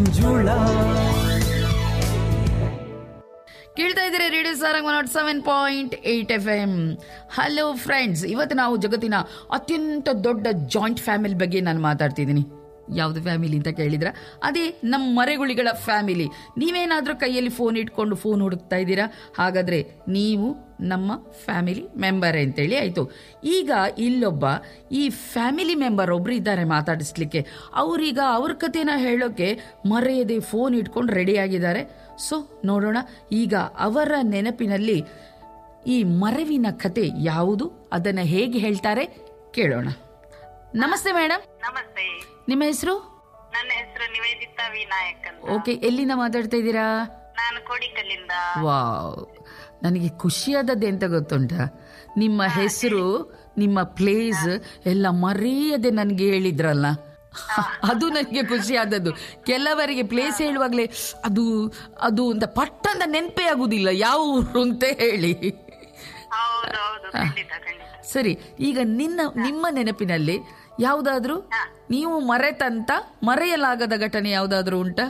ಕೇಳ್ತಾ ಇದ್ದೀರಾ ರೇಡಿಯೋ ಸಾರಂಗ್ ನಾಟ್ seven point eight F M hello friends ಇವತ್ತು ನಾವು ಜಗತ್ತಿನ ಅತ್ಯಂತ ದೊಡ್ಡ ಜಾಯಿಂಟ್ ಫ್ಯಾಮಿಲಿ ಬಗ್ಗೆ ನಾನು ಮಾತಾಡ್ತಿದ್ದೀನಿ ಯಾವುದು ಫ್ಯಾಮಿಲಿ ಅಂತ ಕೇಳಿದ್ರ ಅದೇ ನಮ್ಮ ಮರೆಗುಳಿಗಳ ಫ್ಯಾಮಿಲಿ ನೀವೇನಾದರೂ ಕೈಯಲ್ಲಿ ಫೋನ್ ಇಟ್ಕೊಂಡು ಫೋನ್ ಹುಡುಕ್ತಾ ಇದ್ದೀರಾ ಹಾಗಾದರೆ ನೀವು ನಮ್ಮ ಫ್ಯಾಮಿಲಿ ಮೆಂಬರ್ ಅಂತೇಳಿ ಆಯಿತು ಈಗ ಇಲ್ಲೊಬ್ಬ ಈ ಫ್ಯಾಮಿಲಿ ಮೆಂಬರ್ ಒಬ್ರು ಇದ್ದಾರೆ ಮಾತಾಡಿಸ್ಲಿಕ್ಕೆ ಅವರೀಗ ಅವ್ರ ಕಥೆನ ಹೇಳೋಕೆ ಮರೆಯದೆ ಫೋನ್ ಇಟ್ಕೊಂಡು ರೆಡಿಯಾಗಿದ್ದಾರೆ ಸೊ ನೋಡೋಣ ಈಗ ಅವರ ನೆನಪಿನಲ್ಲಿ ಈ ಮರವಿನ ಕತೆ ಯಾವುದು ಅದನ್ನು ಹೇಗೆ ಹೇಳ್ತಾರೆ ಕೇಳೋಣ ನಮಸ್ತೆ ಮೇಡಮ್ ನಮಸ್ತೆ ನಿಮ್ಮ ಹೆಸರು ನನ್ನ ಹೆಸರು ನಿವೇದಿತಾ ವಿನಾಯಕ್ ಅಂತ ಓಕೆ ಎಲ್ಲಿಂದ ಮಾತಾಡ್ತಾ ಇದ್ದೀರಾ ನಾನು ಕೋಡಿಕಲ್ಲಿಂದ ವಾವ್ ನನಗೆ ಖುಷಿಯಾದದ್ದು ಎಂತ ಗೊತ್ತುಂಟಾ ನಿಮ್ಮ ಹೆಸರು ನಿಮ್ಮ ಪ್ಲೇಸ್ ಎಲ್ಲ ಮರೆಯದೆ ನನಗೆ ಹೇಳಿದ್ರಲ್ಲ ಅದು ನನಗೆ ಖುಷಿ ಆದದ್ದು ಕೆಲವರಿಗೆ ಪ್ಲೇಸ್ ಹೇಳುವಾಗಲೇ ಅದು ಅದು ಅಂತ ಪಟ್ಟಂತ ನೆನಪೇ ಆಗುದಿಲ್ಲ ಯಾವ ಊರು ಅಂತ ಹೇಳಿ ಹೌದು ಹೌದು ಖಂಡಿತ ಖಂಡಿತ ಸರಿ ಈಗ ನಿನ್ನ ನಿಮ್ಮ ನೆನಪಿನಲ್ಲಿ ಯಾವುದಾದ್ರೂ ನೀವು ಮರೆತಂತ ಮರೆಯಲಾಗದ ಘಟನೆ ಯಾವುದಾದ್ರೂ ಉಂಟಾ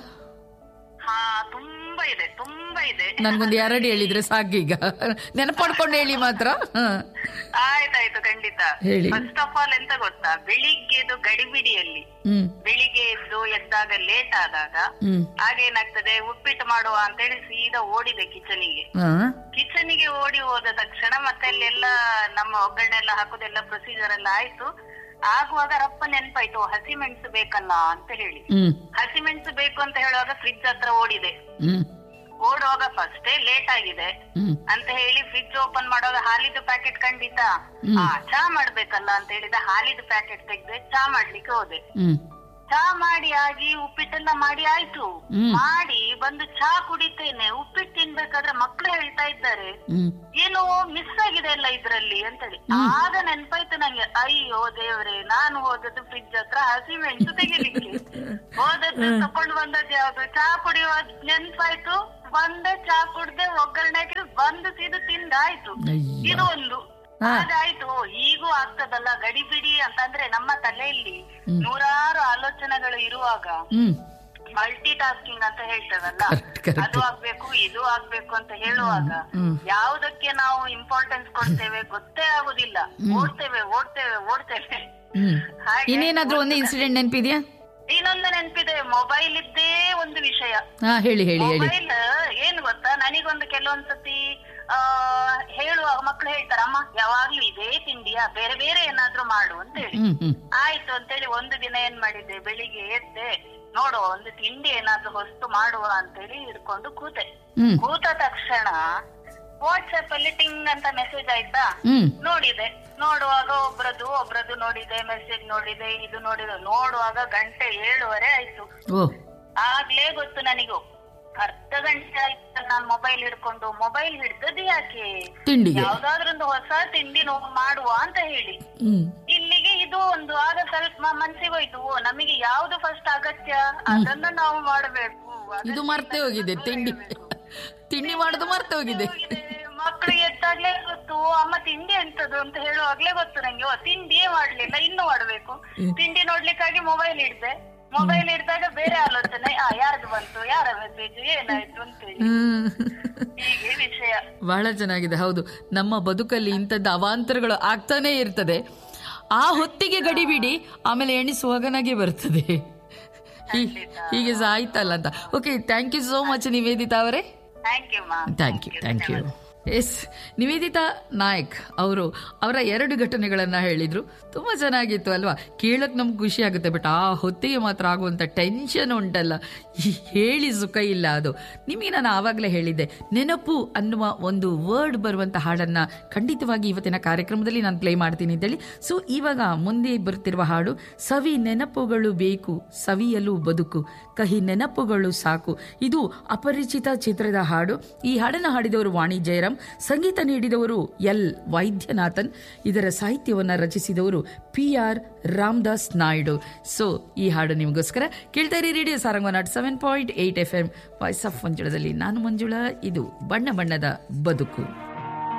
ಹಾ ತುಂಬಾ ಇದೆ ತುಂಬಾ ಇದೆ ನನ್ಗೊಂದು ಎರಡು ಹೇಳಿದ್ರೆ ಸಾಕೀಗ ನೆನಪಡ್ಕೊಂಡು ಹೇಳಿ ಮಾತ್ರ ಹ. ಆಯ್ತಾಯ್ತು ಖಂಡಿತ ಹೇಳಿ. ಫಸ್ಟ್ ಆಫ್ ಆಲ್ ಎಂತ ಗೊತ್ತಾ ಬೆಳಿಗ್ಗೆದು ಗಡಿಬಿಡಿಯಲ್ಲಿ ಹ್ಮ್ ಬೆಳಿಗ್ಗೆ ಎದ್ದು ಎದ್ದಾಗ ಲೇಟ್ ಆದಾಗ ಹ್ಮ್ ಆಗೇನಾಗ್ತದೆ ಉಪ್ಪಿಟ್ಟು ಮಾಡುವ ಅಂತೇಳಿ ಸೀದಾ ಓಡಿದೆ ಕಿಚನಿಗೆ ಹಾ ಕಿಚನಿಗೆ ಓಡಿ ಹೋದ ತಕ್ಷಣ ಮತ್ತೆ ಅಲ್ಲೆಲ್ಲ ನಮ್ಮ ಒಗ್ಗರಣೆ ಎಲ್ಲ ಹಾಕೋದೆಲ್ಲ ಪ್ರೊಸೀಜರ್ ಎಲ್ಲ ಆಯ್ತು ಆಗುವಾಗ ರಪ್ಪ ನೆನ್ಪಾಯ್ತು ಹಸಿ ಮೆಣಸು ಬೇಕಲ್ಲ ಅಂತ ಹೇಳಿ ಹ್ಮ್ ಹಸಿಮೆಣಸು ಬೇಕು ಅಂತ ಹೇಳುವಾಗ ಫ್ರಿಡ್ಜ್ ಹತ್ರ ಓಡಿದೆ ಹ್ಮ್ ಓಡುವಾಗ ಫಸ್ಟೇ ಲೇಟ್ ಆಗಿದೆ ಹ್ಮ್ ಅಂತ ಹೇಳಿ ಫ್ರಿಡ್ಜ್ ಓಪನ್ ಮಾಡುವಾಗ ಹಾಲಿದು ಪ್ಯಾಕೆಟ್ ಖಂಡಿತ ಹಾ ಚಾ ಮಾಡ್ಬೇಕಲ್ಲ ಅಂತ ಹೇಳಿದ ಹಾಲಿದು ಪ್ಯಾಕೆಟ್ ತೆಗ್ದೆ ಚಾ ಮಾಡ್ಲಿಕ್ಕೆ ಹೋದೆ ಹ್ಮ್ ಚಾ ಮಾಡಿ ಆಗಿ ಉಪ್ಪಿಟ್ಟೆಲ್ಲ ಮಾಡಿ ಆಯ್ತು ಹ್ಮ್. ಮಾಡಿ ಬಂದು ಚಾ ಕುಡಿತೇನೆ ಉಪ್ಪಿಟ್ಟು ತಿನ್ಬೇಕಾದ್ರೆ ಮಕ್ಳು ಹೇಳ್ತಾ ಇದ್ದಾರೆ ಹ್ಮ್ ಏನೋ ಮಿಸ್ ಆಗಿದೆ ಅಲ್ಲ ಇದ್ರಲ್ಲಿ ಅಂತೇಳಿ ಆಗ ನೆನ್ಪಾಯ್ತು ನಂಗೆ ಅಯ್ಯೋ ದೇವ್ರೆ ನಾನು ಹೋದದ್ದು ಫ್ರಿಡ್ಜ್ ಹತ್ರ ಹಸಿ ಮೆಣಸು ತೆಗಿಲಿಕ್ಕೆ ಹೋದದ್ದು ತಕೊಂಡು ಬಂದದ್ದು ಯಾವ್ದು ಚಾ ಕುಡಿಯುವ ನೆನ್ಪಾಯ್ತು ಬಂದೆ ಚಾ ಕುಡ್ದೆ ಒಗ್ಗರಣೆ ಹಾಕಿದ್ರು ಬಂದು ಸೀದು ತಿಂದಾಯ್ತು ಅಯ್ಯ. ಇದು ಒಂದು ಅದಾಯ್ತು ಓ, ಹೀಗೂ ಆಗ್ತದಲ್ಲ ಗಡಿಬಿಡಿ ಅಂತಂದ್ರೆ ನಮ್ಮ ತಲೆಯಲ್ಲಿ ನೂರಾರು ಆಲೋಚನೆಗಳು ಇರುವಾಗ ಹ್ಮ್ ಮಲ್ಟಿ ಟಾಸ್ಕಿಂಗ್ ಅಂತ ಹೇಳ್ತೇವಲ್ಲ Correct, correct. ಅದು ಆಗ್ಬೇಕು ಇದು ಆಗ್ಬೇಕು ಅಂತ ಹೇಳುವಾಗ ಹ್ಮ್. ಯಾವುದಕ್ಕೆ ನಾವು ಇಂಪಾರ್ಟೆನ್ಸ್ ಕೊಡ್ತೇವೆ ಗೊತ್ತೇ ಆಗುದಿಲ್ಲ ಓಡ್ತೇವೆ ಓಡ್ತೇವೆ ಓಡ್ತೇವೆ ಹ್ಮ್ ಹಾಗೆ ಇನ್ನೇನಾದ್ರೂ ಒಂದು ಇನ್ಸಿಡೆಂಟ್ ನೆನಪಿದ್ಯಾ ಇನ್ನೊಂದು ನೆನ್ಪಿದೆ ಮೊಬೈಲ್ ಇದ್ದೇ ಒಂದು ವಿಷಯ ಹಾ ಹೇಳಿ ಹೇಳಿ ಹೇಳಿ ಮೊಬೈಲ್ ಏನ್ ಗೊತ್ತಾ ನನಗೊಂದು ಕೆಲವೊಂದ್ಸತಿ ಆ ಹೇಳುವಾಗ ಮಕ್ಳು ಹೇಳ್ತಾರೆ ಅಮ್ಮ ಯಾವಾಗ್ಲೂ ಇದೇ ತಿಂಡಿಯಾ ಬೇರೆ ಬೇರೆ ಏನಾದ್ರೂ ಮಾಡು ಅಂತ ಹೇಳಿ ಹ್ಮ್ ಹ್ಮ್ ಆಯ್ತು ಅಂತೇಳಿ ಒಂದು ದಿನ ಏನ್ ಮಾಡಿದ್ದೆ ಬೆಳಿಗ್ಗೆ ಎದ್ದೆ ನೋಡುವ ಒಂದು ತಿಂಡಿ ಏನಾದ್ರೂ ಹೊಸ್ತು ಮಾಡುವ ಅಂತೇಳಿ ಹಿಡ್ಕೊಂಡು ಕೂತೆ ಹ್ಮ್ ಕೂತ ತಕ್ಷಣ ವಾಟ್ಸ್ಆಪ್ ಅಲ್ಲಿ ಟಿಂಗ್ ಅಂತ ಮೆಸೇಜ್ ಆಯ್ತಾ ಹ್ಮ್ ನೋಡಿದೆ ನೋಡುವಾಗ ಒಬ್ರದ್ದು ಒಬ್ರದ್ದು ನೋಡಿದೆ ಮೆಸೇಜ್ ನೋಡಿದೆ ಇದು ನೋಡಿದೆ ನೋಡುವಾಗ ಗಂಟೆ ಏಳುವರೆ ಆಯ್ತು ಓ ಆಗ್ಲೇ ಗೊತ್ತು ನನಗೂ ಅರ್ಧ ಗಂಟೆ ಆಯ್ತು ನಾನ್ ಮೊಬೈಲ್ ಹಿಡ್ಕೊಂಡು ಮೊಬೈಲ್ ಹಿಡ್ದದ್ದು ಯಾಕೆ ತಿಂಡಿಗೆ ಯಾವ್ದಾದ್ರೊಂದು ಹೊಸ ತಿಂಡಿ ನೋ ಮಾಡುವ ಅಂತ ಹೇಳಿ ಹ್ಮ್ ಇಲ್ಲಿಗೆ ಇದು ಒಂದು ಆಗ ಸ್ವಲ್ಪ ಮನ್ಸಿಗೆ ಹೋಯ್ತು ಓ ನಮಗೆ ಯಾವ್ದು ಫಸ್ಟ್ ಅಗತ್ಯ ಅದನ್ನ ನಾವು ಮಾಡಬೇಕು ಇದು ಮರ್ತೇ ಹೋಗಿದೆ ತಿಂಡಿ ತಿಂಡಿ ಮಾಡೋದು ಮರ್ತೇ ಹೋಗಿದೆ ಮಕ್ಕಳು ಎದ್ದಾಗ್ಲೇ ಗೊತ್ತು ಓ, ಅಮ್ಮ ತಿಂಡಿ ಎಂತದು ಅಂತ ಹೇಳುವಾಗ್ಲೇ ಗೊತ್ತು ನಂಗೆ ಓ ತಿಂಡಿಯೇ ಮಾಡ್ಲಿಲ್ಲ ಇನ್ನು ಮಾಡ್ಬೇಕು ತಿಂಡಿ ನೋಡ್ಲಿಕ್ಕಾಗಿ ಮೊಬೈಲ್ ಹಿಡ್ದೆ ಮೊಬೈಲ್ ಹಿಡ್ದಾಗ ಬೇರೆ ಆಲೋಚನೆ ಆ ಯಾರ್ದು ಬಂತು ಯಾರ ಮೆಸೇಜ್ ಏನಾಯ್ತು ಅಂತೇಳಿ ಹ್ಮ್ ಹೀಗೆ ವಿಷಯ ಬಹಳ ಚೆನ್ನಾಗಿದೆ ಹೌದು ನಮ್ಮ ಬದುಕಲ್ಲಿ ಇಂಥದ್ದು ಅವಾಂತರಗಳು ಆಗ್ತಾನೆ ಇರ್ತದೆ ಆ ಹೊತ್ತಿಗೆ ಗಡಿಬಿಡಿ ಆಮೇಲೆ ಎಣಿಸುವಾಗನಾಗೆ ಬರ್ತದೆ ಹೀ- ಹೀಗೆ ಸಹ ಆಯ್ತಲ್ಲ ಅಂತ okay thank you so much Nivedita ಅವರೇ ಥ್ಯಾಂಕ್ ಯು ಮಾ thank you thank you yes Nivedita Nayak ಅವರು ಅವರ ಎರಡು ಘಟನೆಗಳನ್ನು ಹೇಳಿದರು ತುಂಬ ಚೆನ್ನಾಗಿತ್ತು ಅಲ್ವಾ ಕೇಳೋಕೆ ನಮ್ಗೆ ಖುಷಿ ಆಗುತ್ತೆ ಬಟ್ ಆ ಹೊತ್ತಿಗೆ ಮಾತ್ರ ಆಗುವಂಥ ಟೆನ್ಷನ್ ಉಂಟಲ್ಲ ಈ ಹೇಳಿ ಸುಖ ಇಲ್ಲ ಅದು ನಿಮಗೆ ನಾನು ಆವಾಗಲೇ ಹೇಳಿದ್ದೆ ನೆನಪು ಅನ್ನುವ ಒಂದು ವರ್ಡ್ ಬರುವಂಥ ಹಾಡನ್ನು ಖಂಡಿತವಾಗಿ ಇವತ್ತಿನ ಕಾರ್ಯಕ್ರಮದಲ್ಲಿ ನಾನು ಪ್ಲೇ ಮಾಡ್ತೀನಿ ಅಂತೇಳಿ ಸೊ ಇವಾಗ ಮುಂದೆ ಬರುತ್ತಿರುವ ಹಾಡು ಸವಿ ನೆನಪುಗಳು ಬೇಕು ಸವಿಯಲು ಬದುಕು ಕಹಿ ನೆನಪುಗಳು ಸಾಕು ಇದು ಅಪರಿಚಿತ ಚಿತ್ರದ ಹಾಡು ಈ ಹಾಡನ್ನು ಹಾಡಿದವರು ವಾಣಿ ಜಯರಾಮ್ ಸಂಗೀತ ನೀಡಿದವರು ಎಲ್ ವೈದ್ಯನಾಥನ್ ಇದರ ಸಾಹಿತ್ಯವನ್ನು ರಚಿಸಿದವರು P R Ramadas Naidu so ಈ ಹಾಡು ನಿಮಗೋಸ್ಕರ ಕೇಳ್ತಾ ಇರಿ radio Saranga nought seven point eight F M voice of ಮಂಜುಳದಲ್ಲಿ ನಾನು ಮಂಜುಳಾ ಇದು ಬಣ್ಣ ಬಣ್ಣದ ಬದುಕು